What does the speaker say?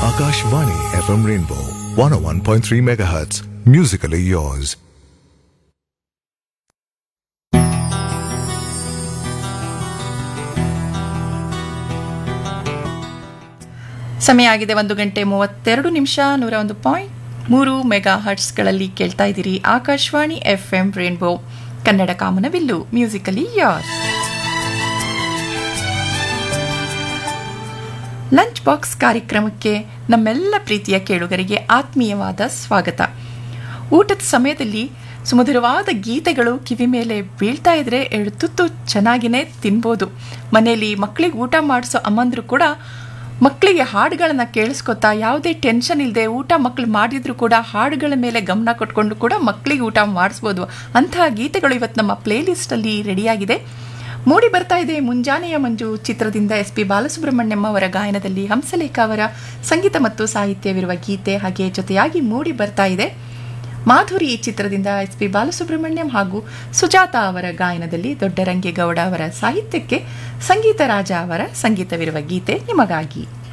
Akashvani FM Rainbow 101.3 MHz. Musically yours. ಸಮಯ ಆಗಿದೆ ಒಂದು ಗಂಟೆ ಮೂವತ್ತೆರಡು ನಿಮಿಷ ನೂರ ಒಂದು ಪಾಯಿಂಟ್ ಮೂರು ಮೆಗಾ ಹರ್ಟ್ಸ್ಗಳಲ್ಲಿ ಕೇಳ್ತಾ ಇದ್ದೀರಿ Akashvani F M rainbow Kannada ಕಾಮನವಿಲ್ಲು ಮ್ಯೂಸಿಕಲಿ ಯಾರ್ಸ್ ಲಂಚ್ ಬಾಕ್ಸ್ ಕಾರ್ಯಕ್ರಮಕ್ಕೆ ನಮ್ಮೆಲ್ಲ ಪ್ರೀತಿಯ ಕೇಳುಗರಿಗೆ ಆತ್ಮೀಯವಾದ ಸ್ವಾಗತ ಊಟದ ಸಮಯದಲ್ಲಿ ಸುಮಧುರವಾದ ಗೀತೆಗಳು ಕಿವಿ ಮೇಲೆ ಬೀಳ್ತಾ ಇದ್ರೆ ಎರಡು ತುತ್ತು ಚೆನ್ನಾಗಿನೇ ತಿನ್ಬೋದು ಮನೆಯಲ್ಲಿ ಮಕ್ಕಳಿಗೆ ಊಟ ಮಾಡಿಸೋ ಅಮ್ಮಂದ್ರು ಕೂಡ ಮಕ್ಕಳಿಗೆ ಹಾಡುಗಳನ್ನ ಕೇಳಿಸ್ಕೊತಾ ಯಾವುದೇ ಟೆನ್ಷನ್ ಇಲ್ಲದೆ ಊಟ ಮಕ್ಕಳು ಮಾಡಿದ್ರು ಕೂಡ ಹಾಡುಗಳ ಮೇಲೆ ಗಮನ ಕೊಟ್ಕೊಂಡು ಕೂಡ ಮಕ್ಕಳಿಗೆ ಊಟ ಮಾಡಿಸ್ಬೋದು ಅಂತಹ ಗೀತೆಗಳು ಇವತ್ತು ನಮ್ಮ ಪ್ಲೇ ಲಿಸ್ಟಲ್ಲಿ ರೆಡಿಯಾಗಿದೆ ಮೂಡಿ ಬರ್ತಾ ಇದೆ ಮುಂಜಾನೆಯ ಮಂಜು ಚಿತ್ರದಿಂದ ಎಸ್ ಪಿ ಬಾಲಸುಬ್ರಹ್ಮಣ್ಯಂ ಅವರ ಗಾಯನದಲ್ಲಿ ಹಂಸಲೇಖ ಅವರ ಸಂಗೀತ ಮತ್ತು ಸಾಹಿತ್ಯವಿರುವ ಗೀತೆ ಹಾಗೆ ಜೊತೆಯಾಗಿ ಮೂಡಿ ಬರ್ತಾ ಇದೆ ಮಾಧುರಿ ಚಿತ್ರದಿಂದ ಎಸ್ ಪಿ ಬಾಲಸುಬ್ರಹ್ಮಣ್ಯಂ ಹಾಗೂ ಸುಜಾತ ಅವರ ಗಾಯನದಲ್ಲಿ ದೊಡ್ಡರಂಗೇಗೌಡ ಅವರ ಸಾಹಿತ್ಯಕ್ಕೆ ಸಂಗೀತ ರಾಜ ಅವರ ಸಂಗೀತವಿರುವ ಗೀತೆ ನಿಮಗಾಗಿ